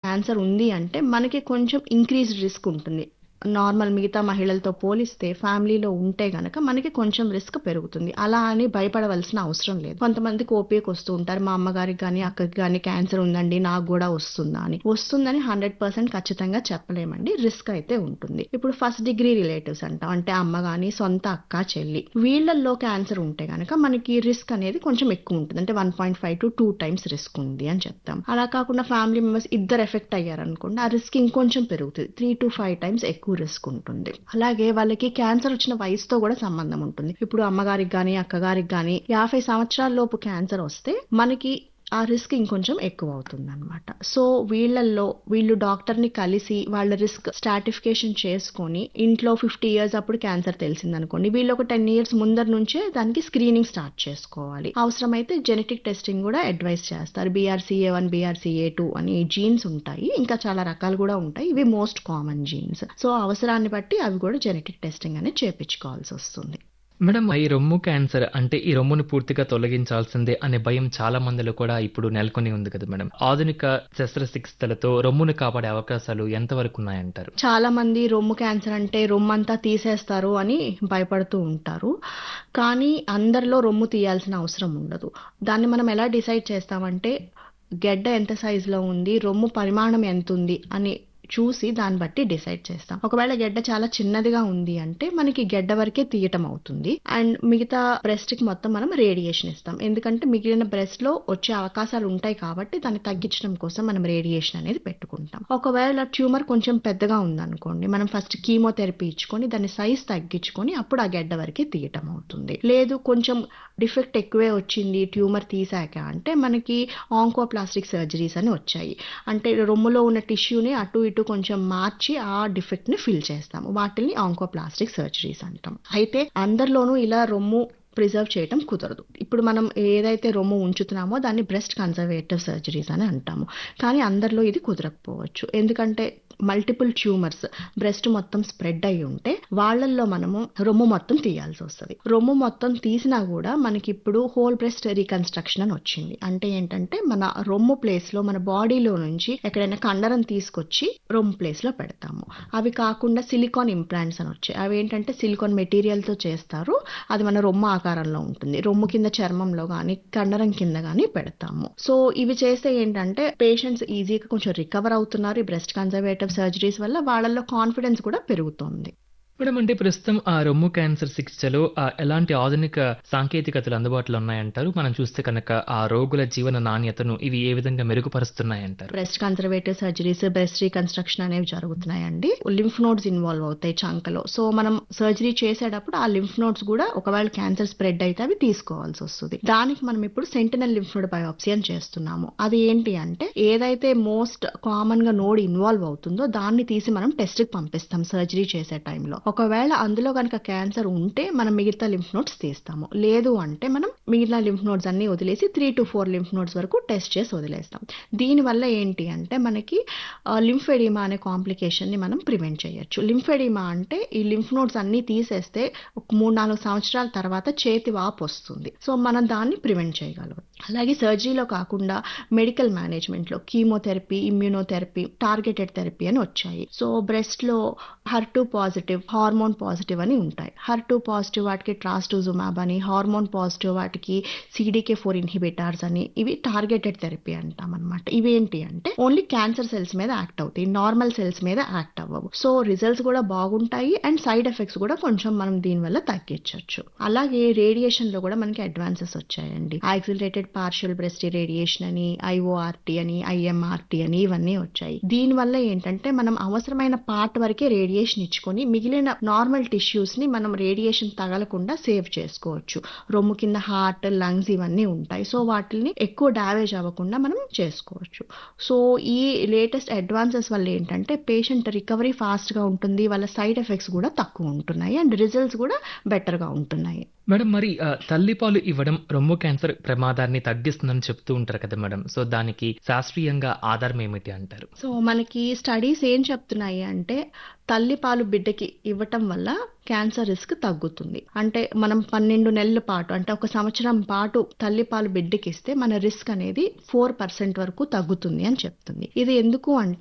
cancer ఉంది అంటే మనకి కొంచెం ఇంక్రీజ్డ్ రిస్క్ ఉంటుంది నార్మల్ మిగతా మహిళలతో పోలిస్తే ఫ్యామిలీలో ఉంటే గనక మనకి కొంచెం రిస్క్ పెరుగుతుంది అలా అని భయపడవలసిన అవసరం లేదు కొంతమందికి ఓపీకి వస్తూ ఉంటారు మా అమ్మగారికి కానీ అక్కకి కానీ క్యాన్సర్ ఉందండి నాకు కూడా వస్తుందా అని వస్తుందని హండ్రెడ్ పర్సెంట్ ఖచ్చితంగా చెప్పలేమండి రిస్క్ అయితే ఉంటుంది ఇప్పుడు ఫస్ట్ డిగ్రీ రిలేటివ్స్ అంటాం అంటే అమ్మ కానీ సొంత అక్క చెల్లి వీళ్ళల్లో క్యాన్సర్ ఉంటే గనక మనకి రిస్క్ అనేది కొంచెం ఎక్కువ ఉంటుంది అంటే one point five to two times risk ఉంది అని చెప్తాం అలా కాకుండా ఫ్యామిలీ మెంబర్స్ ఇద్దరు ఎఫెక్ట్ అయ్యారనుకోండి ఆ రిస్క్ ఇంకొంచెం పెరుగుతుంది త్రీ టు ఫైవ్ టైమ్స్ ఎక్కువ రిస్క్ ఉంటుంది అలాగే వాళ్ళకి క్యాన్సర్ వచ్చిన వయసుతో కూడా సంబంధం ఉంటుంది ఇప్పుడు అమ్మగారికి కానీ అక్కగారికి కానీ యాభై సంవత్సరాల లోపు క్యాన్సర్ వస్తే మనకి ఆ రిస్క్ ఇంకొంచెం ఎక్కువ అవుతుంది అనమాట సో వీళ్ళల్లో వీళ్ళు డాక్టర్ ని కలిసి వాళ్ళ రిస్క్ స్టాటిఫికేషన్ చేసుకొని ఇంట్లో ఫిఫ్టీ ఇయర్స్ అప్పుడు క్యాన్సర్ తెలిసిందనుకోండి వీళ్ళు ఒక టెన్ ఇయర్స్ ముందర నుంచే దానికి స్క్రీనింగ్ స్టార్ట్ చేసుకోవాలి అవసరమైతే జెనెటిక్ టెస్టింగ్ కూడా అడ్వైస్ చేస్తారు బీఆర్సీఏ వన్ బీఆర్సీఏ టూ అని జీన్స్ ఉంటాయి ఇంకా చాలా రకాలు కూడా ఉంటాయి ఇవి మోస్ట్ కామన్ జీన్స్ సో అవసరాన్ని బట్టి అవి కూడా జెనెటిక్ టెస్టింగ్ అనేది చేపించుకోవాల్సి వస్తుంది మేడం ఈ రొమ్ము క్యాన్సర్ అంటే ఈ రొమ్మును పూర్తిగా తొలగించాల్సిందే అనే భయం చాలా మందిలో కూడా ఇప్పుడు నెలకొని ఉంది కదా మేడం ఆధునిక శస్త్రచికిత్సలతో రొమ్మును కాపాడే అవకాశాలు ఎంతవరకు ఉన్నాయంటారు చాలా మంది రొమ్ము క్యాన్సర్ అంటే రొమ్ము అంతా తీసేస్తారు అని భయపడుతూ ఉంటారు కానీ అందరిలో రొమ్ము తీయాల్సిన అవసరం ఉండదు దాన్ని మనం ఎలా డిసైడ్ చేస్తామంటే గెడ్డ ఎంత సైజులో ఉంది రొమ్ము పరిమాణం ఎంత ఉంది అని చూసి దాన్ని బట్టి డిసైడ్ చేస్తాం ఒకవేళ గెడ్డ చాలా చిన్నదిగా ఉంది అంటే మనకి గెడ్డ వరకే తీయటం అవుతుంది అండ్ మిగతా బ్రెస్ట్ కి మొత్తం మనం రేడియేషన్ ఇస్తాం ఎందుకంటే మిగిలిన బ్రెస్ట్ లో వచ్చే అవకాశాలు ఉంటాయి కాబట్టి దాన్ని తగ్గించడం కోసం మనం రేడియేషన్ అనేది పెట్టుకుంటాం ఒకవేళ ట్యూమర్ కొంచెం పెద్దగా ఉందనుకోండి మనం ఫస్ట్ కీమోథెరపీ ఇచ్చుకొని దాని సైజ్ తగ్గించుకొని అప్పుడు ఆ గెడ్డ వరకే తీయటం అవుతుంది లేదు కొంచెం డిఫెక్ట్ ఎక్కువే వచ్చింది ట్యూమర్ తీసాక అంటే మనకి ఆంకోప్లాస్టిక్ సర్జరీస్ అని వచ్చాయి అంటే రొమ్ములో ఉన్న టిష్యూని అటు ఇటు కొంచెం మార్చి ఆ డిఫెక్ట్ ని ఫిల్ చేస్తాము వాటిని ఆంకోప్లాస్టిక్ సర్జరీస్ అంటాం అయితే అందరిలోనూ ఇలా రొమ్ము ప్రిజర్వ్ చేయటం కుదరదు ఇప్పుడు మనం ఏదైతే రొమ్ము ఉంచుతున్నామో దాన్ని బ్రెస్ట్ కన్జర్వేటివ్ సర్జరీస్ అని అంటాము కానీ అందరిలో ఇది కుదరకపోవచ్చు ఎందుకంటే మల్టిపుల్ ట్యూమర్స్ బ్రెస్ట్ మొత్తం స్ప్రెడ్ అయి ఉంటే వాళ్ళల్లో మనము రొమ్ము మొత్తం తీయాల్సి వస్తుంది రొమ్ము మొత్తం తీసినా కూడా మనకి ఇప్పుడు హోల్ బ్రెస్ట్ రీకన్స్ట్రక్షన్ అని వచ్చింది అంటే ఏంటంటే మన రొమ్ము ప్లేస్ లో మన బాడీలో నుంచి ఎక్కడైనా కండరం తీసుకొచ్చి రొమ్ము ప్లేస్ లో పెడతాము అవి కాకుండా సిలికాన్ ఇంప్లాంట్స్ అని వచ్చాయి అవి ఏంటంటే సిలికాన్ మెటీరియల్ తో చేస్తారు అది మన రొమ్ము ఆకారంలో ఉంటుంది రొమ్ము కింద చర్మంలో కానీ కండరం కింద కానీ పెడతాము సో ఇవి చేస్తే ఏంటంటే పేషెంట్స్ ఈజీగా కొంచెం రికవర్ అవుతున్నారు ఈ బ్రెస్ట్ కన్జర్వేటివ్ సర్జరీస్ వల్ల వాళ్ళలో కాన్ఫిడెన్స్ కూడా పెరుగుతుంది మేడం అంటే ప్రస్తుతం ఆ రొమ్ము క్యాన్సర్ చికిత్సలో ఆ ఎలాంటి ఆధునిక సాంకేతికతలు అందుబాటులో ఉన్నాయంటారు మనం చూస్తే కనుక ఆ రోగుల జీవన నాణ్యతను ఇవి ఏ విధంగా మెరుగుపరుస్తున్నాయంటారు breast conservative surgeries breast reconstruction అనేవి జరుగుతున్నాయండి లింఫ్ నోడ్స్ ఇన్వాల్వ్ అవుతాయి చంకలో సో మనం సర్జరీ చేసేటప్పుడు ఆ లింఫ్ నోడ్స్ కూడా ఒకవేళ క్యాన్సర్ స్ప్రెడ్ అయితే అవి తీసుకోవాల్సి వస్తుంది దానికి మనం ఇప్పుడు సెంటినల్ లింఫ్ నోడ్ బయోప్సీ అని చేస్తున్నాము అది ఏంటి అంటే ఏదైతే మోస్ట్ కామన్ గా నోడ్ ఇన్వాల్వ్ అవుతుందో దాన్ని తీసి మనం టెస్ట్ కి పంపిస్తాం సర్జరీ చేసే టైంలో ఒకవేళ అందులో కనుక క్యాన్సర్ ఉంటే మనం మిగతా లింఫ్ నోడ్స్ తీస్తాము లేదు అంటే మనం మిగిలిన లింఫ్ నోడ్స్ అన్ని వదిలేసి three to four lymph nodes వరకు టెస్ట్ చేసి వదిలేస్తాం దీనివల్ల ఏంటి అంటే మనకి లింఫెడిమా అనే కాంప్లికేషన్ ని మనం ప్రివెంట్ చేయొచ్చు లింఫెడిమా అంటే ఈ లింఫ్ నోడ్స్ అన్ని తీసేస్తే ఒక మూడు నాలుగు సంవత్సరాల తర్వాత చేతి వాపు వస్తుంది సో మనం దాన్ని ప్రివెంట్ చేయగలం అలాగే సర్జరీలో కాకుండా మెడికల్ మేనేజ్మెంట్ లో కీమోథెరపీ ఇమ్యూనోథెరపీ టార్గెటెడ్ థెరపీ అని వచ్చాయి సో బ్రెస్ట్ లో HER two positive hormone positive అని ఉంటాయి హర్ టూ పాజిటివ్ వాటికి ట్రాస్టోజుమాబ్ అని హార్మోన్ పాజిటివ్ వాటికి సిడికే ఫోర్ ఇన్హిబిటార్స్ అని ఇవి టార్గెటెడ్ థెరపీ అంటాం అనమాట ఇవేంటి అంటే ఓన్లీ క్యాన్సర్ సెల్స్ మీద యాక్ట్ అవుతాయి నార్మల్ సెల్స్ మీద యాక్ట్ అవ్వవు సో రిజల్ట్స్ కూడా బాగుంటాయి అండ్ సైడ్ ఎఫెక్ట్స్ కూడా కొంచెం మనం దీనివల్ల తగ్గించవచ్చు అలాగే రేడియేషన్ లో కూడా మనకి అడ్వాన్సెస్ వచ్చాయండి యాక్సిలరేటెడ్ పార్షియల్ బ్రెస్ట్ రేడియేషన్ అని ఐఓఆర్టీ అని ఐఎంఆర్టీ అని ఇవన్నీ వచ్చాయి దీని వల్ల ఏంటంటే మనం అవసరమైన పార్ట్ వరకే రేడియేషన్ ఇచ్చుకొని మిగిలిన నార్మల్ టిష్యూస్ ని మనం రేడియేషన్ తగలకుండా సేవ్ చేసుకోవచ్చు రొమ్ము కింద హార్ట్ లంగ్స్ ఇవన్నీ ఉంటాయి సో వాటిని ఎక్కువ డ్యామేజ్ అవ్వకుండా మనం చేసుకోవచ్చు సో ఈ లేటెస్ట్ అడ్వాన్సెస్ వల్ల ఏంటంటే పేషెంట్ రికవరీ ఫాస్ట్ గా ఉంటుంది వాళ్ళ సైడ్ ఎఫెక్ట్స్ కూడా తక్కువ ఉంటున్నాయి అండ్ రిజల్ట్స్ కూడా బెటర్ గా ఉంటున్నాయి మేడం మరి ఆ, తల్లిపాలు ఇవ్వడం రొమ్ము క్యాన్సర్ ప్రమాదాన్ని తగ్గిస్తుందని చెప్తూ ఉంటారు కదా మేడం సో దానికి శాస్త్రీయంగా ఆధారం ఏమిటి అంటారు సో మనకి స్టడీస్ ఏం చెప్తున్నాయి అంటే తల్లిపాలు బిడ్డకి ఇవ్వటం వల్ల క్యాన్సర్ రిస్క్ తగ్గుతుంది అంటే మనం పన్నెండు నెలల పాటు అంటే ఒక సంవత్సరం పాటు తల్లిపాలు బిడ్డకి ఇస్తే మన రిస్క్ అనేది ఫోర్ పర్సెంట్ వరకు తగ్గుతుంది అని చెప్తుంది ఇది ఎందుకు అంటే